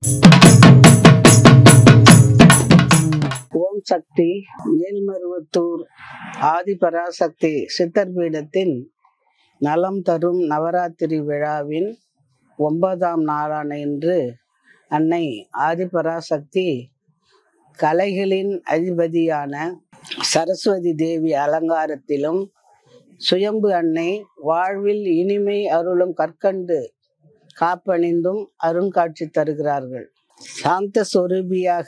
ஓம் சக்தி மேல்மருவத்தூர் ஆதிபராசக்தி சித்தர் பீடத்தின் நலம் தரும் நவராத்திரி விழாவின் ஒன்பதாம் நாளான இன்று அன்னை ஆதிபராசக்தி கலைகளின் அதிபதியான சரஸ்வதி தேவி அலங்காரத்திலும் சுயம்பு அன்னை வாழ்வில் இனிமை அருளும் கற்கண்டு காப்பணிந்தும் அருங்காட்சி தருகிறார்கள் சாந்த சொரூபியாக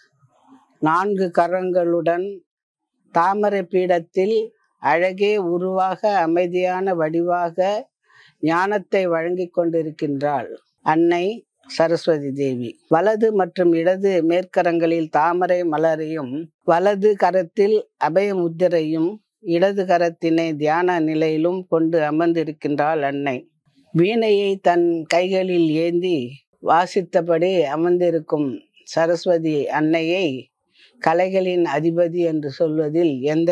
நான்கு கரங்களுடன் தாமரை பீடத்தில் அழகே உருவாக அமைதியான வடிவாக ஞானத்தை வழங்கிக் கொண்டிருக்கின்றாள் அன்னை சரஸ்வதி தேவி வலது மற்றும் இடது மேற்கரங்களில் தாமரை மலரையும் வலது கரத்தில் அபய முத்திரையும் இடது கரத்தினை தியான நிலையிலும் கொண்டு அமர்ந்திருக்கின்றாள் அன்னை வீணையை தன் கைகளில் ஏந்தி வாசித்தபடி அமர்ந்திருக்கும் சரஸ்வதி அன்னையை கலைகளின் அதிபதி என்று சொல்வதில் எந்த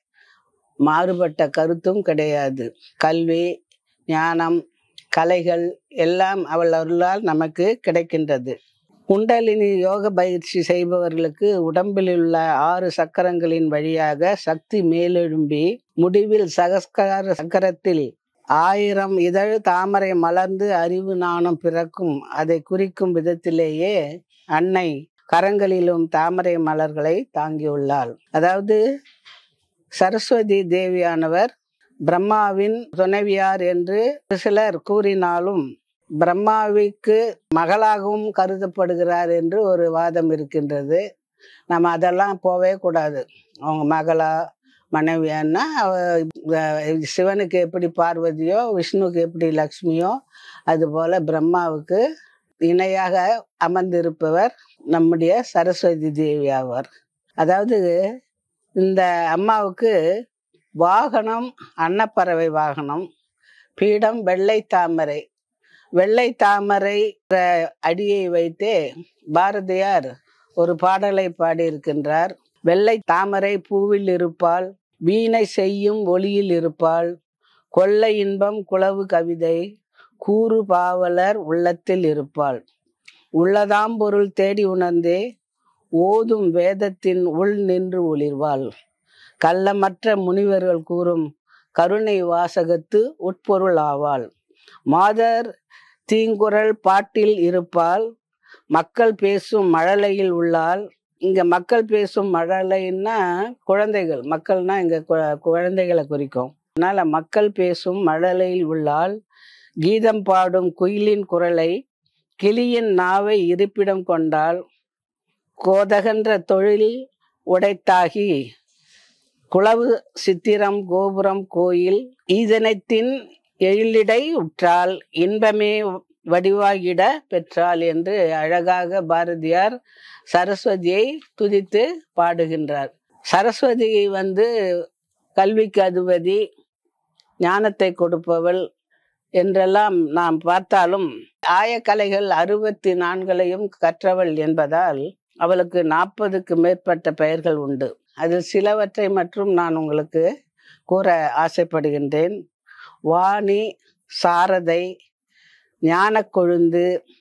மாறுபட்ட கருத்தும் கிடையாது கல்வி ஞானம் கலைகள் எல்லாம் அவள் அருளால் நமக்கு கிடைக்கின்றது குண்டலினி யோக பயிற்சி செய்பவர்களுக்கு உடம்பில் உள்ள ஆறு சக்கரங்களின் வழியாக சக்தி மேலெழும்பி முடிவில் சகஸ்கார சக்கரத்தில் ஆயிரம் இதழ் தாமரை மலர்ந்து அறிவு நாணம் பிறக்கும் அதை குறிக்கும் விதத்திலேயே அன்னை கரங்களிலும் தாமரை மலர்களை தாங்கியுள்ளாள் அதாவது சரஸ்வதி தேவியானவர் பிரம்மாவின் துணைவியார் என்று சிலர் கூறினாலும் பிரம்மாவிற்கு மகளாகவும் கருதப்படுகிறார் என்று ஒரு வாதம் இருக்கின்றது நம்ம அதெல்லாம் போவே கூடாது அவங்க மகளா மனைவியான்னா அவ அஹ் சிவனுக்கு எப்படி பார்வதியோ விஷ்ணுவுக்கு எப்படி லக்ஷ்மியோ அதுபோல பிரம்மாவுக்கு இணையாக அமர்ந்திருப்பவர் நம்முடைய சரஸ்வதி தேவி ஆவார் அதாவது இந்த அம்மாவுக்கு வாகனம் அன்னப்பறவை வாகனம் பீடம் வெள்ளை தாமரை வெள்ளை தாமரை என்ற அடியை வைத்தே பாரதியார் ஒரு பாடலை பாடியிருக்கின்றார் வெள்ளை தாமரை பூவில் இருப்பாள் வீணை செய்யும் ஒளியில் இருப்பாள் கொள்ளை இன்பம் குளவு கவிதை கூறு பாவலர் உள்ளத்தில் இருப்பாள் உள்ளதாம் பொருள் தேடி உணர்ந்தே ஓதும் வேதத்தின் உள் நின்று ஒளிர்வாள் கள்ளமற்ற முனிவர்கள் கூறும் கருணை வாசகத்து உட்பொருள் ஆவாள் மாதர் தீங்குரல் பாட்டில் இருப்பாள் மக்கள் பேசும் மழலையில் உள்ளாள் இங்க மக்கள் பேசும் மழலைன்னா குழந்தைகள் மக்கள்னா இங்க கு- குழந்தைகளை குறிக்கும் அதனால மக்கள் பேசும் மழலையில் உள்ளாள் கீதம் பாடும் குயிலின் குரலை கிளியின் நாவை இருப்பிடம் கொண்டாள் கோதகன்ற தொழில் உடைத்தாகி குளவு சித்திரம் கோபுரம் கோயில் ஈதனத்தின் எழிலிடை உற்றால் இன்பமே வடிவாகிட பெற்றாள் என்று அழகாக பாரதியார் சரஸ்வதியை துதித்து பாடுகின்றார் சரஸ்வதி வந்து கல்விக்கு அதிபதி ஞானத்தை கொடுப்பவள் என்றெல்லாம் நாம் பார்த்தாலும் ஆயக்கலைகள் அறுபத்தி நான்களையும் கற்றவள் என்பதால் அவளுக்கு நாற்பதுக்கு மேற்பட்ட பெயர்கள் உண்டு அதில் சிலவற்றை மற்றும் நான் உங்களுக்கு கூற ஆசைப்படுகின்றேன் வாணி சாரதை ஞானக்கொழுந்து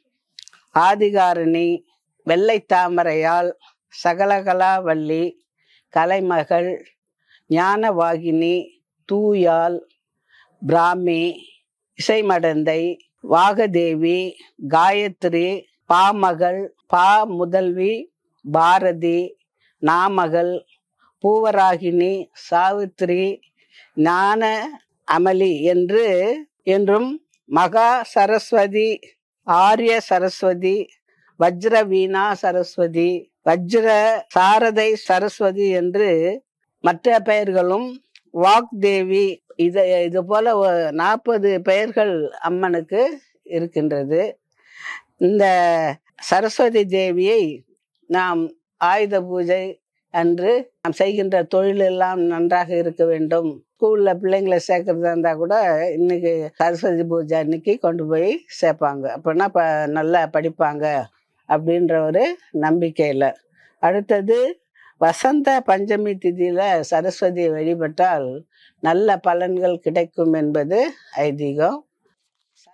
ஆதிகாரணி வெள்ளை தாமரையாள் சகலகலாவல்லி கலைமகள் ஞானவாகினி தூயாள் பிராமி இசைமடந்தை வாகதேவி காயத்ரி பாமகள் பா முதல்வி பாரதி நாமகள் பூவராகினி சாவித்ரி ஞான அமளி என்று என்றும் மகா சரஸ்வதி ஆரிய சரஸ்வதி வஜ்ர வீணா சரஸ்வதி வஜ்ர சாரதை சரஸ்வதி என்று மற்ற பெயர்களும் வாக்தேவி இது இது போல நாற்பது பெயர்கள் அம்மனுக்கு இருக்கின்றது இந்த சரஸ்வதி தேவியை நாம் ஆயுத பூஜை அன்று நாம் செய்கின்ற தொழிலெல்லாம் நன்றாக இருக்க வேண்டும் ஸ்கூல்ல பிள்ளைங்களை சேர்க்கறதா இருந்தா கூட இன்னைக்கு சரஸ்வதி பூஜை அன்னைக்கு கொண்டு போய் சேர்ப்பாங்க அப்படின்னா ப நல்லா படிப்பாங்க அப்படின்ற ஒரு நம்பிக்கையில அடுத்தது வசந்த பஞ்சமி திதியில சரஸ்வதியை வழிபட்டால் நல்ல பலன்கள் கிடைக்கும் என்பது ஐதீகம்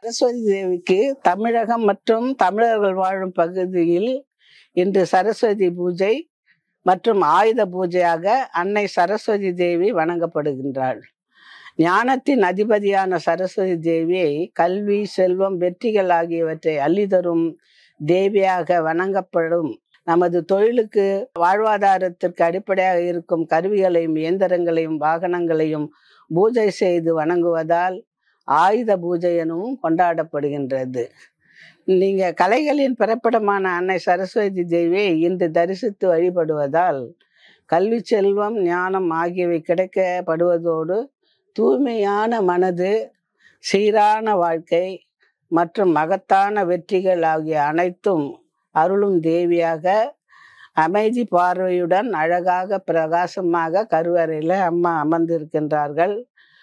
சரஸ்வதி தேவிக்கு தமிழகம் மற்றும் தமிழர்கள் வாழும் பகுதியில் இன்று சரஸ்வதி பூஜை மற்றும் ஆயுத பூஜையாக அன்னை சரஸ்வதி தேவி வணங்கப்படுகின்றாள் ஞானத்தின் அதிபதியான சரஸ்வதி தேவியை கல்வி செல்வம் வெற்றிகள் ஆகியவற்றை அள்ளிதரும் தேவியாக வணங்கப்படும் நமது தொழிலுக்கு வாழ்வாதாரத்திற்கு அடிப்படையாக இருக்கும் கருவிகளையும் இயந்திரங்களையும் வாகனங்களையும் பூஜை செய்து வணங்குவதால் ஆயுத பூஜை எனவும் கொண்டாடப்படுகின்றது நீங்க கலைகளின் பிறப்பிடமான அன்னை சரஸ்வதி தேவியை இன்று தரிசித்து வழிபடுவதால் கல்வி செல்வம் ஞானம் ஆகியவை கிடைக்கப்படுவதோடு தூய்மையான மனது சீரான வாழ்க்கை மற்றும் மகத்தான வெற்றிகள் ஆகிய அனைத்தும் அருளும் தேவியாக அமைதி பார்வையுடன் அழகாக பிரகாசமாக கருவறையில் அம்மா அமர்ந்திருக்கின்றார்கள்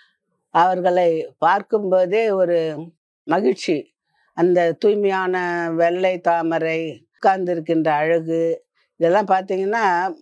அவர்களை பார்க்கும்போதே ஒரு மகிழ்ச்சி அந்த தூய்மையான வெள்ளை தாமரை உட்கார்ந்திருக்கின்ற அழகு இதெல்லாம் பார்த்தீங்கன்னா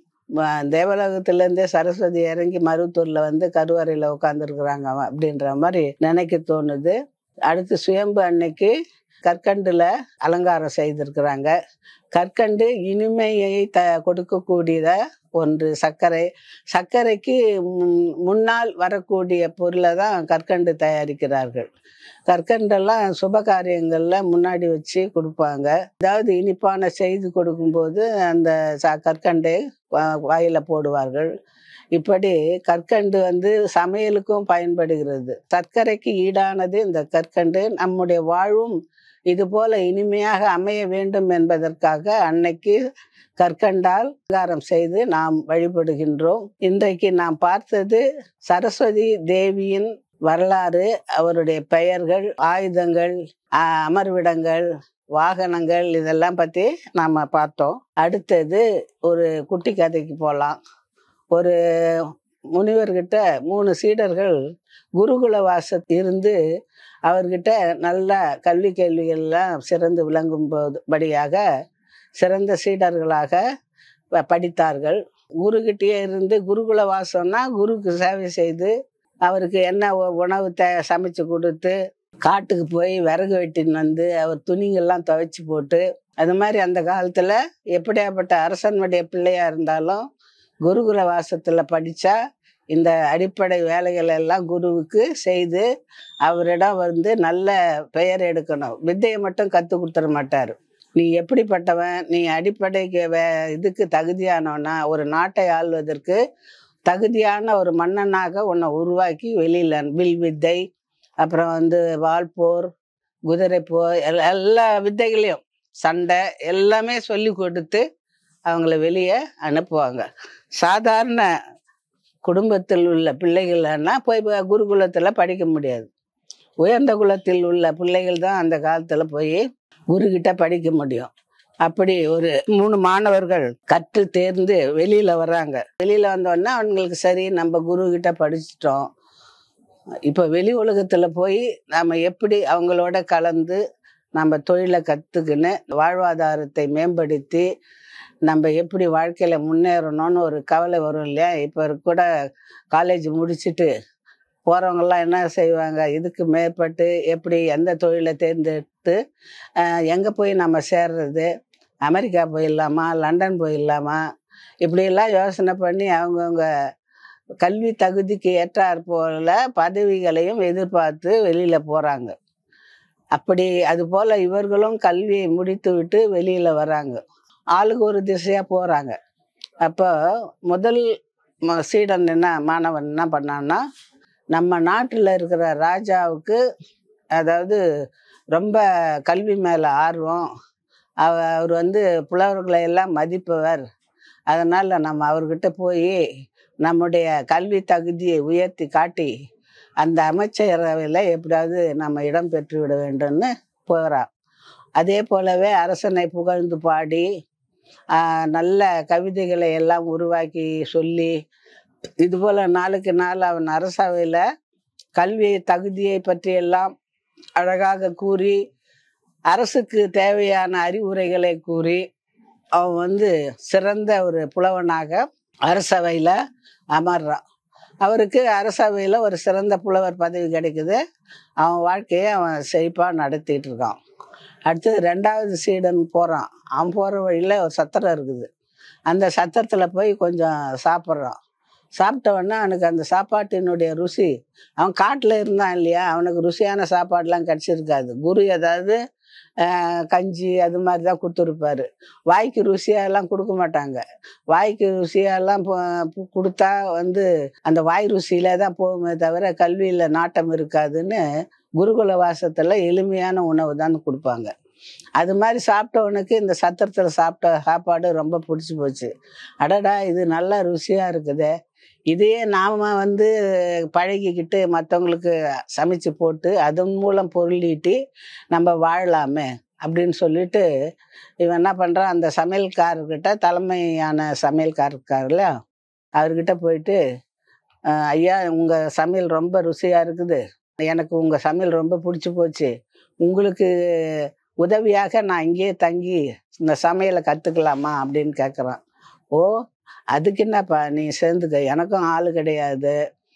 ம- தேவலோகத்திலேருந்தே சரஸ்வதி இறங்கி மருவத்தூரில் வந்து கருவறையில் உட்காந்துருக்குறாங்க அப்படின்ற மாதிரி நினைக்க தோணுது அடுத்து சுயம்பு அன்னைக்கு கற்கண்டுல அலங்காரம் செய்திருக்கிறாங்க கற்கண்டு இனிமையை த கொடுக்கக்கூடியத ஒன்று சர்க்கரை சர்க்கரைக்கு முன்- முன்னால் வரக்கூடிய பொருளை தான் கற்கண்டு தயாரிக்கிறார்கள் கற்கண்டெல்லாம் சுப காரியங்கள்ல முன்னாடி வச்சு கொடுப்பாங்க அதாவது இனிப்பான செய்து கொடுக்கும்போது அந்த ச- கற்கண்டை வா- வாயில போடுவார்கள் இப்படி கற்கண்டு வந்து சமையலுக்கும் பயன்படுகிறது சர்க்கரைக்கு ஈடானது இந்த கற்கண்டு நம்முடைய வாழ்வும் இது போல இனிமையாக அமைய வேண்டும் என்பதற்காக அன்னைக்கு கற்கண்டால் அலங்காரம் செய்து நாம் வழிபடுகின்றோம் இன்றைக்கு நாம் பார்த்தது சரஸ்வதி தேவியின் வரலாறு அவருடைய பெயர்கள் ஆயுதங்கள் ஆஹ் அமர்விடங்கள் வாகனங்கள் இதெல்லாம் பத்தி நாம பார்த்தோம் அடுத்தது ஒரு குட்டி கதைக்கு போகலாம் ஒரு முனிவர்கிட்ட மூணு சீடர்கள் குருகுல வாச இருந்து அவர்கிட்ட நல்ல கல்வி கேள்விகள்லாம் சிறந்து விளங்கும் போது படியாக சிறந்த சீடர்களாக ப- படித்தார்கள் குருகிட்டயே இருந்து குருகுல வாசம்னா குருக்கு சேவை செய்து அவருக்கு என்ன உ- உணவு தே சமைச்சு கொடுத்து காட்டுக்கு போய் விறகு வெட்டின்னு வந்து அவர் துணிங்கள்லாம் துவைச்சு போட்டு அது மாதிரி அந்த காலத்துல எப்படியாப்பட்ட அரசனுடைய பிள்ளையா இருந்தாலும் குருகுல வாசத்துல படிச்சா இந்த அடிப்படை வேலைகள் எல்லாம் குருவுக்கு செய்து அவரிடம் வந்து நல்ல பெயர் எடுக்கணும் வித்தையை மட்டும் கற்றுக் கொடுத்துட மாட்டார் நீ எப்படிப்பட்டவன் நீ அடிப்படைக்கு வே இதுக்கு தகுதியானவனா ஒரு நாட்டை ஆள்வதற்கு தகுதியான ஒரு மன்னனாக உன்னை உருவாக்கி வெளியில வில் வித்தை அப்புறம் வந்து வால்போர் குதிரை போர் எல்- எல்லா வித்தைகளையும் சண்டை எல்லாமே சொல்லி கொடுத்து அவங்கள வெளியே அனுப்புவாங்க சாதாரண குடும்பத்தில் உள்ள பிள்ளைகள்னா போய் ப- குருகுலத்தில் படிக்க முடியாது உயர்ந்த குலத்தில் உள்ள பிள்ளைகள் தான் அந்த காலத்தில் போய் குருகிட்ட படிக்க முடியும் அப்படி ஒரு மூணு மாணவர்கள் கற்று தேர்ந்து வெளியில வர்றாங்க வெளியில வந்தோடனே அவங்களுக்கு சரி நம்ம குரு கிட்ட படிச்சிட்டோம் இப்போ வெளி உலகத்துல போய் நாம எப்படி அவங்களோட கலந்து நம்ம தொழிலை கத்துக்கின்னு வாழ்வாதாரத்தை மேம்படுத்தி நம்ம எப்படி வாழ்க்கையில முன்னேறணும்னு ஒரு கவலை வரும் இல்லையா இப்போ கூட காலேஜ் முடிச்சுட்டு போறவங்கெல்லாம் என்ன செய்வாங்க இதுக்கு மேற்பட்டு எப்படி எந்த தொழிலை தேர்ந்தெடுத்து அஹ், எங்க போய் நம்ம சேர்றது அமெரிக்கா போயிடலாமா லண்டன் போயிடலாமா இப்படியெல்லாம் யோசனை பண்ணி அவங்கவுங்க கல்வி தகுதிக்கு ஏற்றாற் போல பதவிகளையும் எதிர்பார்த்து வெளியில போறாங்க அப்படி அது போல இவர்களும் கல்வியை முடித்து விட்டு வெளியில வராங்க ஆளுக்கு ஒரு திசையா போறாங்க அப்போ முதல் ம- சீடன் என்ன மாணவன் என்ன பண்ணான்னா நம்ம நாட்டில் இருக்கிற ராஜாவுக்கு அதாவது ரொம்ப கல்வி மேலே ஆர்வம் அவ- அவர் வந்து புலவர்களை எல்லாம் மதிப்பவர் அதனால் நம்ம அவர்கிட்ட போய் நம்முடைய கல்வி தகுதியை உயர்த்தி காட்டி அந்த அமைச்சரவையில் எப்படியாவது நம்ம இடம் பெற்று விட வேண்டும்னு போகிறா அதே போலவே அரசனை புகழ்ந்து பாடி ஆஹ், நல்ல கவிதைகளை எல்லாம் உருவாக்கி சொல்லி இது போல நாளுக்கு நாள் அவன் அரசவையில் கல்வி தகுதியை பற்றியெல்லாம் அழகாக கூறி அரசுக்கு தேவையான அறிவுரைகளை கூறி அவன் வந்து சிறந்த ஒரு புலவனாக அரசவையில் அமர்றான் அவருக்கு அரசவையில் ஒரு சிறந்த புலவர் பதவி கிடைக்குது அவன் வாழ்க்கையை அவன் செழிப்பாக நடத்திட்டு இருக்கான் அடுத்தது ரெண்டாவது சீடன் போகிறான் அவன் போகிற வழியில் ஒரு சத்திரம் இருக்குது அந்த சத்திரத்தில் போய் கொஞ்சம் சாப்பிட்றான் சாப்பிட்ட உடனே அவனுக்கு அந்த சாப்பாட்டினுடைய ருசி அவன் காட்டில் இருந்தான் இல்லையா அவனுக்கு ருசியான சாப்பாடுலாம் கிடச்சிருக்காது குரு ஏதாவது ஆஹ், கஞ்சி அது மாதிரி தான் கொடுத்துருப்பாரு வாய்க்கு ருசியாலாம் கொடுக்க மாட்டாங்க வாய்க்கு ருசியெல்லாம் போ- பு- கொடுத்தா வந்து அந்த வாய் ருசியில தான் போகுமே தவிர கல்வியில் நாட்டம் இருக்காதுன்னு குருகுல வாசத்தில் எளிமையான உணவு தான் கொடுப்பாங்க அது மாதிரி சாப்பிட்டவனுக்கு இந்த சத்திரத்தில் சாப்பிட்ட சாப்பாடு ரொம்ப பிடிச்சி போச்சு அடடா இது நல்லா ருசியாக இருக்குதே இதையே நாம் வந்து பழகிக்கிட்டு மற்றவங்களுக்கு சமைச்சு போட்டு அதன் மூலம் பொருளீட்டி நம்ம வாழலாமே அப்படின்னு சொல்லிட்டு இவன் என்ன பண்ணுறான் அந்த சமையல்காரர்கிட்ட தலைமையான சமையல்காரர் இருக்காருல்ல அவர்கிட்ட போயிட்டு "அஹ், ஐயா உங்கள் சமையல் ரொம்ப ருசியாக இருக்குது எனக்கு உங்கள் சமையல் ரொம்ப பிடிச்சி போச்சு உங்களுக்கு உதவியாக நான் இங்கேயே தங்கி இந்த சமையலை கற்றுக்கலாமா அப்படின்னு கேட்குறான் ஓ அதுக்கு என்னப்பா நீ சேர்ந்துக்க எனக்கும் ஆள் கிடையாது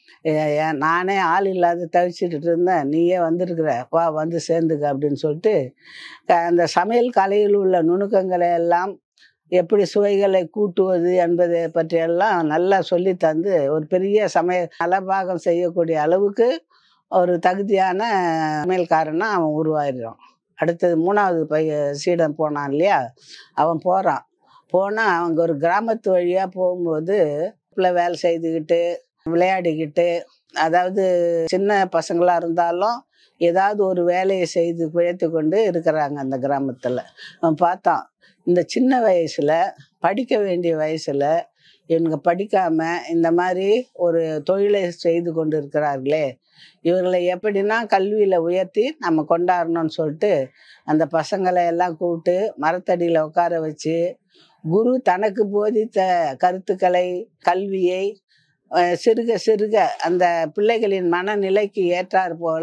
ஏ- ஏன் நானே ஆள் இல்லாத தவிச்சிட்டு இருந்தேன் நீயே வந்திருக்கிற வா வந்து சேர்ந்துக்க அப்படின்னு சொல்லிட்டு க- அந்த சமையல் கலையில் உள்ள நுணுக்கங்களை எல்லாம் எப்படி சுவைகளை கூட்டுவது என்பதை பற்றியெல்லாம் நல்லா சொல்லி தந்து ஒரு பெரிய சமையல் நலபாகம் செய்யக்கூடிய அளவுக்கு ஒரு தகுதியான சமையல்காரனா அவன் உருவாயிடுறான் அடுத்தது மூணாவது பைய சீடன் போனான் இல்லையா அவன் போகிறான் போனால் அவங்க ஒரு கிராமத்து வழியாக போகும்போது பிள்ளை வேலை செய்துக்கிட்டு விளையாடிக்கிட்டு அதாவது சின்ன பசங்களா இருந்தாலும் ஏதாவது ஒரு வேலையை செய்து பிழைத்து கொண்டு இருக்கிறாங்க அந்த கிராமத்தில் அவன் பார்த்தான் இந்த சின்ன வயசுல படிக்க வேண்டிய வயசுல இவங்க படிக்காம இந்த மாதிரி ஒரு தொழிலை செய்து கொண்டு இருக்கிறார்களே இவர்களை எப்படின்னா கல்வியில உயர்த்தி நம்ம கொண்டாடணும்னு சொல்லிட்டு அந்த பசங்களை எல்லாம் கூப்பிட்டு மரத்தடியில உட்கார வச்சு குரு தனக்கு போதித்த கருத்துக்களை கல்வியை அஹ், சிறுக சிறுக அந்த பிள்ளைகளின் மனநிலைக்கு ஏற்றாற் போல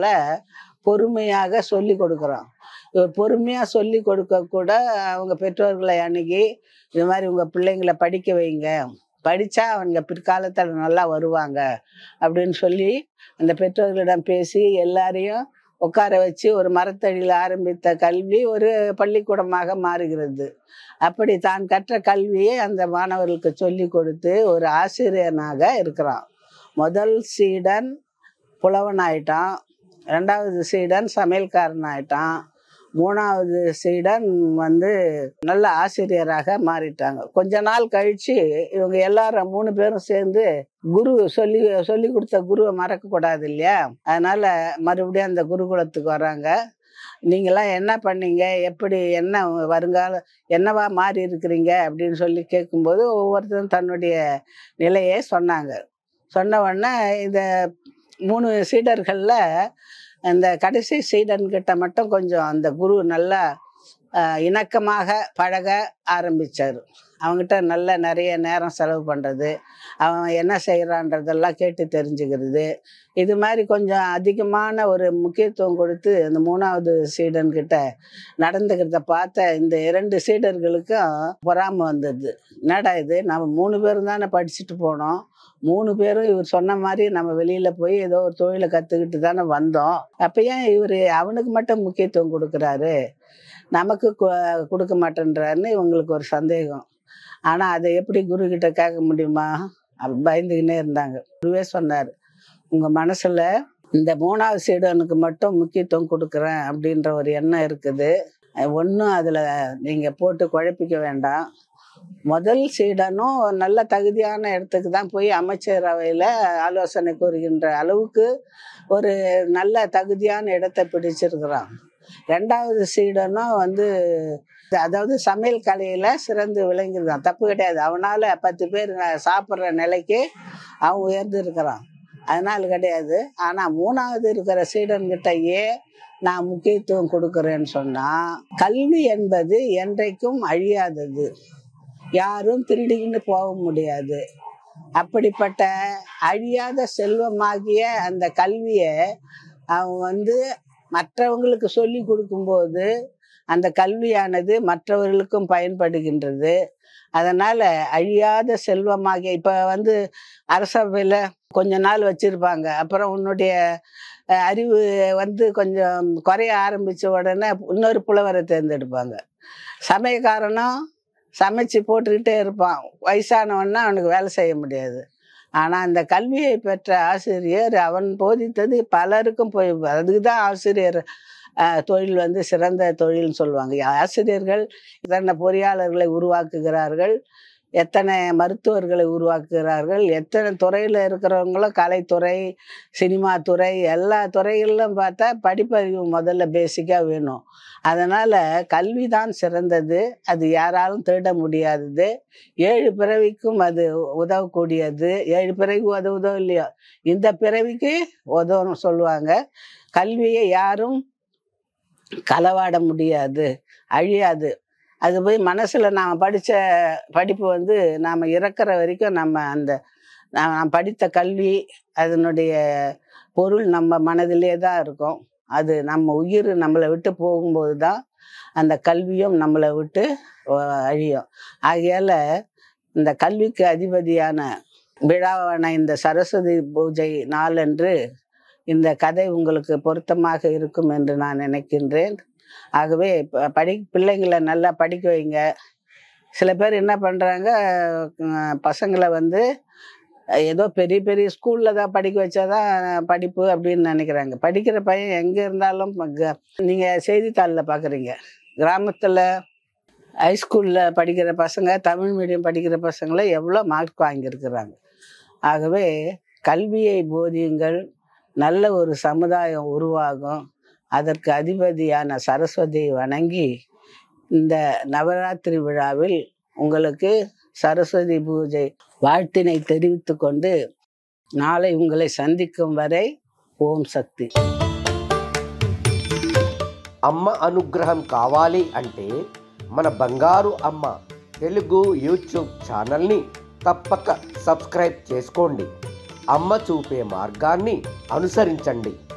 பொறுமையாக சொல்லி கொடுக்குறோம் இவர் பொறுமையாக சொல்லி கொடுக்க கூட அவங்க பெற்றோர்களை அணுகி இது மாதிரி உங்கள் பிள்ளைங்களை படிக்க வைங்க படித்தா அவங்க பிற்காலத்தில் நல்லா வருவாங்க அப்படின்னு சொல்லி அந்த பெற்றோர்களிடம் பேசி எல்லாரையும் உட்கார வச்சு ஒரு மரத்தடியில் ஆரம்பித்த கல்வி ஒரு பள்ளிக்கூடமாக மாறுகிறது அப்படி தான் கற்ற கல்வியை அந்த மாணவர்களுக்கு சொல்லி கொடுத்து ஒரு ஆசிரியனாக இருக்கிறான் முதல் சீடன் புலவன் ஆயிட்டான் ரெண்டாவது சீடன் சமையல்காரன் ஆயிட்டான் மூணாவது சீடன் வந்து நல்ல ஆசிரியராக மாறிட்டாங்க கொஞ்ச நாள் கழிச்சு இவங்க எல்லாரும் மூணு பேரும் சேர்ந்து குரு சொல்லி சொல்லி கொடுத்த குருவை மறக்க கூடாது இல்லையா அதனால மறுபடியும் அந்த குருகுலத்துக்கு வராங்க நீங்களாம் என்ன பண்ணீங்க எப்படி என்ன வருங்கால என்னவா மாறி இருக்கிறீங்க அப்படின்னு சொல்லி கேட்கும்போது ஒவ்வொருத்தரும் தன்னுடைய நிலையை சொன்னாங்க சொன்ன உடனே இந்த மூணு சீடர்களில் அந்த கடைசி சீடன்கிட்ட மட்டும் கொஞ்சம் அந்த குரு நல்லா ஆஹ், இணக்கமாக பழக ஆரம்பிச்சார் அவங்ககிட்ட நல்ல நிறைய நேரம் செலவு பண்ணுறது அவன் என்ன செய்கிறான்றதெல்லாம் கேட்டு தெரிஞ்சுக்கிறது இது மாதிரி கொஞ்சம் அதிகமான ஒரு முக்கியத்துவம் கொடுத்து அந்த மூணாவது சீடன்கிட்ட நடந்துக்கிறத பார்த்த இந்த இரண்டு சீடர்களுக்கும் பொறாமை வந்தது என்னடா இது நம்ம மூணு பேரும் தானே படிச்சுட்டு போனோம் மூணு பேரும் இவர் சொன்ன மாதிரி நம்ம வெளியில போய் ஏதோ ஒரு தொழிலை கத்துக்கிட்டு தானே வந்தோம் அப்ப ஏன் இவர் அவனுக்கு மட்டும் முக்கியத்துவம் கொடுக்குறாரு நமக்கு கு- கொடுக்க மாட்டேன்றாருன்னு இவங்களுக்கு ஒரு சந்தேகம் ஆனா அதை எப்படி குரு கிட்ட கேட்க முடியுமா அப்படி பயந்துக்கினே இருந்தாங்க குருவே சொன்னார் உங்க மனசுல இந்த மூணாவது சீடனுக்கு மட்டும் முக்கியத்துவம் கொடுக்குறேன் அப்படின்ற ஒரு எண்ணம் இருக்குது ஒன்றும் அதில் நீங்கள் போட்டு குழப்பிக்க வேண்டாம் முதல் சீடனும் ஒரு நல்ல தகுதியான இடத்துக்கு தான் போய் அமைச்சரவையில் ஆலோசனை கூறுகின்ற அளவுக்கு ஒரு நல்ல தகுதியான இடத்தை பிடிச்சிருக்கிறான் ரெண்டாவது சீடனும் வந்து அதாவது சமையல் கலையில சிறந்து விளங்கிருக்கான் தப்பு கிடையாது அவனால பத்து பேர் சாப்பிட்ற நிலைக்கு அவன் உயர்ந்து இருக்கிறான் அதனால கிடையாது ஆனா மூணாவது இருக்கிற சீடன்கிட்ட ஏன் நான் முக்கியத்துவம் கொடுக்குறேன்னு சொன்னா கல்வி என்பது என்றைக்கும் அழியாதது யாரும் திருடிக்கிட்டு போக முடியாது அப்படிப்பட்ட அழியாத செல்வமாகிய அந்த கல்வியை அவன் வந்து மற்றவங்களுக்கு சொல்லி கொடுக்கும்போது அந்த கல்வியானது மற்றவர்களுக்கும் பயன்படுகின்றது அதனால அழியாத செல்வமாகிய இப்ப வந்து அரசவையில் கொஞ்ச நாள் வச்சிருப்பாங்க அப்புறம் உன்னுடைய அஹ், அறிவு வந்து கொஞ்சம் குறைய ஆரம்பிச்ச உடனே இன்னொரு புலவரை தேர்ந்தெடுப்பாங்க சமயக்காரனும் சமைச்சு போட்டுக்கிட்டே இருப்பான் வயசானவன்னா அவனுக்கு வேலை செய்ய முடியாது ஆனால் அந்த கல்வியை பெற்ற ஆசிரியர் அவன் போதித்தது பலருக்கும் போய் அதுக்கு தான் ஆசிரியர் அஹ், தொழில் வந்து சிறந்த தொழில்னு சொல்லுவாங்க ஆசிரியர்கள் எத்தனை பொறியாளர்களை உருவாக்குகிறார்கள் எத்தனை மருத்துவர்களை உருவாக்குகிறார்கள் எத்தனை துறையில் இருக்கிறவங்களும் கலைத்துறை சினிமா துறை எல்லா துறைகளிலும் பார்த்தா படிப்பறிவு முதல்ல பேசிக்காக வேணும் அதனால் கல்வி தான் சிறந்தது அது யாராலும் திருட முடியாதது ஏழு பிறவிக்கும் அது உதவக்கூடியது ஏழு பிறவிக்கு உதவுதோ இல்லையோ இந்த பிறவிக்கு உதவும் சொல்லுவாங்க கல்வியை யாரும் களவாட முடியாது அழியாது அது போய் மனசில் நாம் படித்த படிப்பு வந்து நாம் இறக்குற வரைக்கும் நம்ம அந்த நான் நான் படித்த கல்வி அதனுடைய பொருள் நம்ம மனதிலே தான் இருக்கும் அது நம்ம உயிர் நம்மளை விட்டு போகும்போது தான் அந்த கல்வியும் நம்மளை விட்டு அஹ், அழியும் ஆகையால் இந்த கல்விக்கு அதிபதியான விழாவான இந்த சரஸ்வதி பூஜை நாளன்று இந்த கதை உங்களுக்கு பொருத்தமாக இருக்கும் என்று நான் நினைக்கின்றேன் ஆகவே ப- படி பிள்ளைங்களை நல்லா படிக்க வைங்க சில பேர் என்ன பண்ணுறாங்க பசங்களை வந்து அஹ், ஏதோ பெரிய பெரிய ஸ்கூலில் தான் படிக்க வச்சாதான் படிப்பு அப்படின்னு நினைக்கிறாங்க படிக்கிற பையன் எங்கே இருந்தாலும் நீங்கள் செய்தித்தாளில் பார்க்குறீங்க கிராமத்தில் ஹைஸ்கூலில் படிக்கிற பசங்க தமிழ் மீடியம் படிக்கிற பசங்களை எவ்வளோ மார்க் வாங்கியிருக்கிறாங்க ஆகவே கல்வியை போதியுங்கள் நல்ல ஒரு சமுதாயம் உருவாகும் அதற்கு அதிபதியான சரஸ்வதியை வணங்கி இந்த நவராத்திரி விழாவில் உங்களுக்கு சரஸ்வதி பூஜை வாழ்த்தினை தெரிவித்து கொண்டு நாளை உங்களை சந்திக்கும் வரை ஓம் சக்தி అమ్మ అనుగ్రహం కావాలి అంటే మన బంగారు అమ్మ తెలుగు యూట్యూబ్ ఛానల్ని తప్పక సబ్స్క్రైబ్ చేసుకోండి అమ్మ చూపే మార్గాన్ని అనుసరించండి